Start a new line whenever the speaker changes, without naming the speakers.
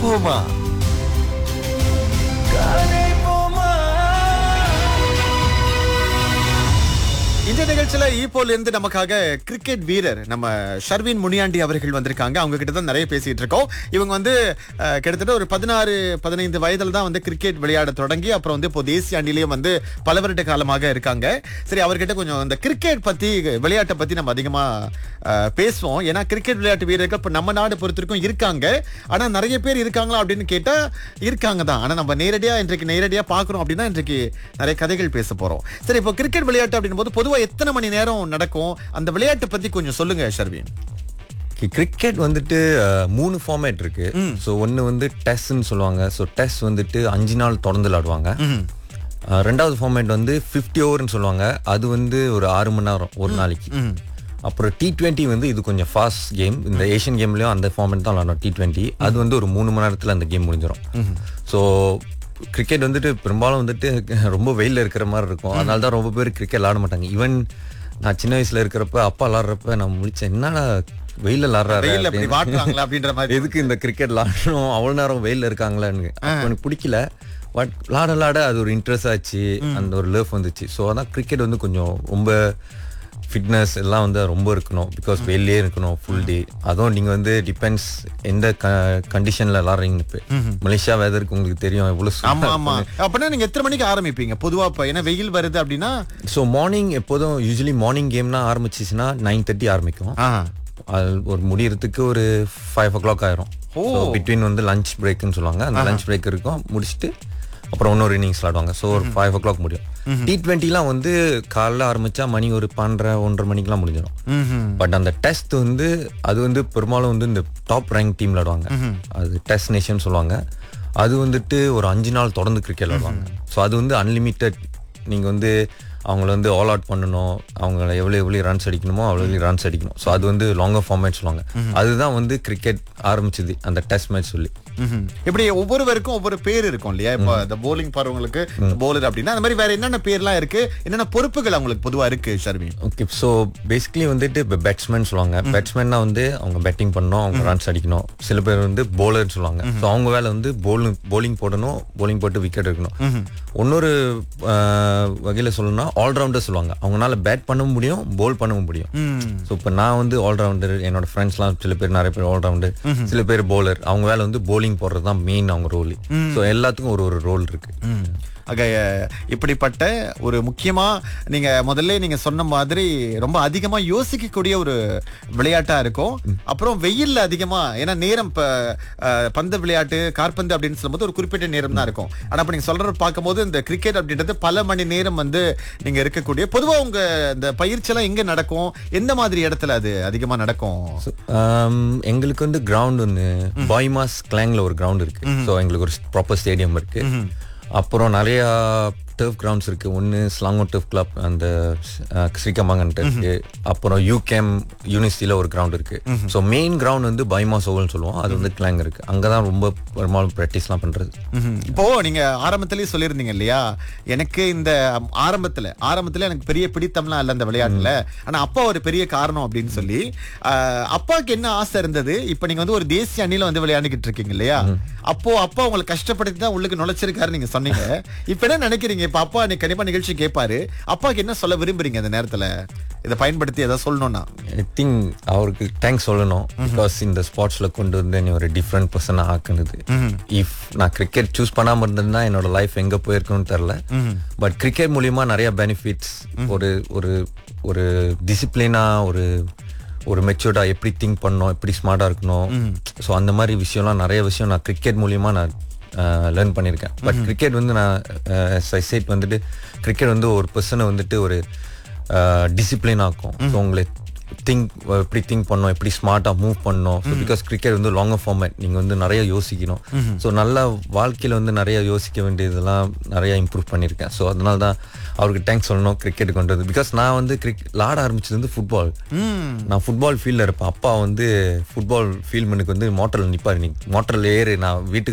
போமா கதை போமா இந்த நிகழ்ச்சியில ஈப்போல இருந்து நமக்காக கிரிக்கெட் வீரர் நம்ம ஷர்வின் முனியாண்டி அவர்கள் வந்திருக்காங்க அவங்க கிட்ட தான் நிறைய பேசிட்டு இருக்கோம் இவங்க வந்து அஹ், கிட்டத்தட்ட ஒரு பதினாறு பதினைந்து வயதுல தான் வந்து கிரிக்கெட் விளையாட தொடங்கி அப்புறம் வந்து இப்போ தேசிய அணிலையும் வந்து பல வருட காலமாக இருக்காங்க சரி அவர்கிட்ட கொஞ்சம் இந்த கிரிக்கெட் பத்தி விளையாட்டை பத்தி நம்ம அதிகமா அஹ், பேசுவோம் ஏன்னா கிரிக்கெட் விளையாட்டு வீரர்கள் இப்ப நம்ம நாடு பொறுத்திருக்கும் இருக்காங்க ஆனா நிறைய பேர் இருக்காங்களா அப்படின்னு கேட்டா இருக்காங்க தான் ஆனா நம்ம நேரடியா இன்றைக்கு நேரடியா பாக்குறோம் அப்படின்னா இன்றைக்கு நிறைய கதைகள் பேச போறோம் சரி இப்போ கிரிக்கெட் விளையாட்டு அப்படின் போது பொதுவா எத்தனை மணி நேரம் நடக்கும் அந்த விளையாட்டை பத்தி கொஞ்சம் சொல்லுங்க ஷர்வின்
கிரிக்கெட் வந்துட்டு அஹ், மூணு ஃபார்மேட் இருக்கு ஸோ ஒன்று வந்து டெஸ்ட்னு சொல்லுவாங்க ஸோ டெஸ்ட் வந்துட்டு அஞ்சு நாள் தொடர்ந்து விளாடுவாங்க அஹ், ரெண்டாவது ஃபார்மேட் வந்து ஃபிஃப்டி ஓவர்னு சொல்லுவாங்க அது வந்து ஒரு ஆறு மணி நேரம் ஒரு நாளைக்கு அப்புறம் டி டுவெண்ட்டி வந்து இது கொஞ்சம் ஃபாஸ்ட் கேம் இந்த ஏஷியன் கேம்லயும் அந்த ஃபார்மேட் தான் விளாடணும் டி டுவெண்ட்டி அது வந்து ஒரு மூணு மணி நேரத்தில் அந்த கேம் முடிஞ்சிடும் ஸோ கிரிக்கெட் வந்துட்டு பெரும்பாலும் வந்துட்டு ரொம்ப வெயில்ல இருக்கிற மாதிரி இருக்கும் அதனால தான் ரொம்ப பேர் கிரிக்கெட் விளாட மாட்டாங்க ஈவன் நான் சின்ன வயசுல இருக்கிறப்ப அப்பா விளாடுறப்ப நான் முடிச்சேன் என்னடா வெயில்ல விளாடுறாரு
வெயில் அப்படி
அப்படின்னு.
வாட்டுறாங்களா அப்படின்ற மாதிரி
எதுக்கு இந்த கிரிக்கெட் விளாடணும் அவ்வளவு நேரம் வெயில்ல இருக்காங்களான்னு அப்ப எனக்கு பிடிக்கல பட் விளாட விளாட அது ஒரு இன்ட்ரெஸ்ட் ஆச்சு அந்த ஒரு லவ் வந்துச்சு ஸோ அதான் கிரிக்கெட் வந்து கொஞ்சம் ரொம்ப ஃபிட்னஸ் எல்லாம் வந்து ரொம்ப இருக்கணும் பிகாஸ் வெளியே இருக்கணும் ஃபுல் டே அதுவும் நீங்க வந்து டிபெண்ட்ஸ் எந்த கண்டிஷன்ல விளாடுறீங்கன்னு இப்ப. மலேசியா வெதருக்கு உங்களுக்கு தெரியும் எவ்வளவு
ஆமா ஆமா அப்படின்னா நீங்க எத்தனை மணிக்கு ஆரம்பிப்பீங்க பொதுவா இப்ப ஏன்னா வெயில் வருது அப்படின்னா
ஸோ மார்னிங் எப்போதும் யூஸ்வலி மார்னிங் கேம்னா ஆரம்பிச்சிச்சுன்னா நைன் தேர்ட்டி ஆரம்பிக்கும்
ஆ,
அது ஒரு முடியறதுக்கு ஒரு ஃபைவ் ஓ கிளாக் ஆயிரும்
ஓ.
ஸோ பிட்வீன் வந்து லஞ்ச் பிரேக்னு சொல்லுவாங்க அந்த லஞ்ச் பிரேக் இருக்கும் முடிச்சுட்டு அப்புறம் இன்னொரு இன்னிங்ஸ் விளாடுவாங்க ஸோ ஒரு ஃபைவ் ஓ கிளாக் முடியும் டி ட்வெண்ட்டிலாம் வந்து காலைல ஆரம்பிச்சா மணி ஒரு பன்னெண்டரை ஒன்றரை மணிக்கெல்லாம் முடிஞ்சிடும்
ம்ஹும்.
பட் அந்த டெஸ்ட் வந்து அது வந்து பெரும்பாலும் வந்து இந்த டாப் ரேங்க் டீம் விளாடுவாங்க அது டெஸ்ட் நேஷன் சொல்லுவாங்க அது வந்துட்டு ஒரு அஞ்சு நாள் தொடர்ந்து கிரிக்கெட் விளாடுவாங்க ஸோ அது வந்து அன்லிமிட்டெட் நீங்கள் வந்து அவங்கள வந்து ஆல் அவுட் பண்ணணும் அவங்கள எவ்வளோ எவ்வளோ ரன்ஸ் அடிக்கணுமோ அவ்வளோ ரன்ஸ் அடிக்கணும் ஸோ அது வந்து லாங்கர் ஃபார்மேட் சொல்லுவாங்க அதுதான் வந்து கிரிக்கெட் ஆரம்பிச்சது அந்த டெஸ்ட் மேட்ச் சொல்லி
ம்ஹும். இப்படி ஒவ்வொருவருக்கும் ஒவ்வொரு பேர் இருக்கும் இல்லையா இப்போ இந்த போலிங் பாருவங்களுக்கு போலர் அப்படின்னா அந்த மாதிரி வேற என்னென்ன பேர்லாம் இருக்கு என்னென்ன பொறுப்புகள் அவங்களுக்கு பொதுவா இருக்கு ஷர்வின்
ஓகே ஸோ பேசிக்கலி வந்துட்டு இப்போ பேட்ஸ்மேன் சொல்லுவாங்க பேட்ஸ்மேன்னா வந்து அவங்க பேட்டிங் பண்ணணும் அவங்க ரன்ஸ் அடிக்கணும் சில பேர் வந்து bowler சொல்லுவாங்க ஸோ அவங்க வேலை வந்து bowling bowling போடணும் bowling போட்டு விக்கெட் எடுக்கணும் இன்னொரு வகையில் சொல்லணும்னா ஆல்ரவுண்டர் சொல்லுவாங்க அவங்களால பேட் பண்ணவும் முடியும் போல் பண்ணவும் முடியும் ஸோ இப்போ நான் வந்து ஆல்ரவுண்டர் என்னோட ஃப்ரெண்ட்ஸ்லாம் சில பேர் நிறைய பேர் ஆல்ரவுண்டர் சில பேர் bowler அவங்க வேலை வந்து bowling போடுறது தான் மெயின் அவங்க ரோல் ஸோ எல்லாத்துக்கும் ஒரு ஒரு ரோல் இருக்கு
ஆக அஹ், இப்படிப்பட்ட ஒரு முக்கியமா நீங்க முதல்ல நீங்க சொன்ன மாதிரி ரொம்ப அதிகமா யோசிக்கக்கூடிய ஒரு விளையாட்டா இருக்கும் அப்புறம் வெயில்ல அதிகமா ஏன்னா நேரம் இப்ப அஹ், பந்து விளையாட்டு காற்பந்து அப்படின்னு சொல்லும்போது ஒரு குறிப்பிட்ட நேரம் தான் இருக்கும் ஆனா இப்ப நீங்க சொல்ற பார்க்கும்போது இந்த கிரிக்கெட் அப்படின்றது பல மணி நேரம் வந்து நீங்க இருக்கக்கூடிய பொதுவா உங்க இந்த பயிற்சி எல்லாம் எங்க நடக்கும் எந்த மாதிரி இடத்துல அது அதிகமா நடக்கும்
Um, எங்களுக்கு வந்து கிரவுண்ட் ஒன்று பாய்மாஸ் கிளாங்ல ஒரு கிரவுண்ட் இருக்கு ஸோ எங்களுக்கு ஒரு ப்ராப்பர் ஸ்டேடியம் இருக்கு அப்புறம் நிறைய டர்ஃப் கிரவுண்ட்ஸ் இருக்கு ஒன்று ஸ்லாங்கோ டர்ஃப் கிளப் அந்த அஹ், ஸ்ரீகம்பங்கன்ட்டு இருக்கு அப்புறம் யூகேம் யூனிவர்சிட்டியில் ஒரு கிரவுண்ட் இருக்கு ஸோ மெயின் கிரவுண்ட் வந்து பைமாஸ் ஓவல்னு சொல்லுவோம் அது வந்து கிளாங் இருக்கு அங்கே தான் ரொம்ப பெரும்பாலும் ப்ராக்டிஸ்லாம் பண்றது
ம்ஹும். இப்போ நீங்க ஆரம்பத்திலேயே சொல்லியிருந்தீங்க இல்லையா எனக்கு இந்த ஆரம்பத்துல ஆரம்பத்துல எனக்கு பெரிய பிடித்தம்லாம் இல்ல இந்த விளையாட்டுல ஆனா அப்பா ஒரு பெரிய காரணம் அப்படின்னு சொல்லி ஆஹ், அப்பாவுக்கு என்ன ஆசை இருந்தது இப்ப நீங்க வந்து ஒரு தேசிய அணியில வந்து விளையாண்டுகிட்டு இருக்கீங்க இல்லையா அப்போ அப்பா உங்களை கஷ்டப்படுத்தி தான் உள்ளுக்கு நுழைச்சிருக்காரு நீங்க சொன்னீங்க இப்ப என்ன நினைக்கிறீங்க இப்ப அப்பா நீ கண்டிப்பா நிகழ்ச்சி கேட்பாரு அப்பாவுக்கு என்ன சொல்ல விரும்புறீங்க இந்த நேரத்துல இதை பயன்படுத்தி ஏதாவது சொல்லணும்னா
ஐ திங்க் அவருக்கு தேங்க்ஸ் சொல்லணும் பிகாஸ் இந்த ஸ்போர்ட்ஸ்ல கொண்டு வந்து நீ ஒரு டிஃப்ரெண்ட் பர்சனாக ஆக்குனது இஃப் நான் கிரிக்கெட் சூஸ் பண்ணாம இருந்திருந்தா என்னோட லைஃப் எங்க போயிருக்கணும்னு தெரில பட் கிரிக்கெட் மூலியமா நிறைய பெனிஃபிட்ஸ் ஒரு ஒரு ஒரு டிசிப்ளினா ஒரு ஒரு மெச்சூர்டா எப்படி திங்க் பண்ணணும் எப்படி ஸ்மார்ட்டா இருக்கணும் ஸோ அந்த மாதிரி விஷயம்லாம் நிறைய விஷயம் நான் கிரிக்கெட் மூலியமா நான் லேர்ன் பண்ணியிருக்கேன் பட் கிரிக்கெட் வந்து நான் சைட் வந்துட்டு கிரிக்கெட் வந்து ஒரு பர்சனை வந்துட்டு ஒரு டிசிப்ளின் ஆக்கும் ஸோ உங்களை திங்க் எப்படி திங்க் பண்ணணும் எப்படி ஸ்மார்ட்டாக மூவ் பண்ணணும் ஸோ பிகாஸ் கிரிக்கெட் வந்து லாங்கர் ஃபார்மேட் நீங்கள் வந்து நிறைய யோசிக்கணும் ஸோ நல்ல வாழ்க்கையில் வந்து நிறைய யோசிக்க வேண்டியதெல்லாம் நிறைய இம்ப்ரூவ் பண்ணியிருக்கேன் ஸோ அதனால தான் அவருக்கு தேங்க்ஸ் சொல்லணும் கிரிக்கெட் கொண்டு வந்து பிகாஸ் நான் வந்து கிரிக் விளாட ஆரம்பிச்சது வந்து ஃபுட்பால் நான் ஃபுட்பால் ஃபீல்டில் இருப்பேன் அப்பா வந்து ஃபுட்பால் ஃபீல்ட் மனுக்கு வந்து மோட்டரில் நிற்பார் நீ மோட்டரில் ஏறு நான் வீட்டுக்கு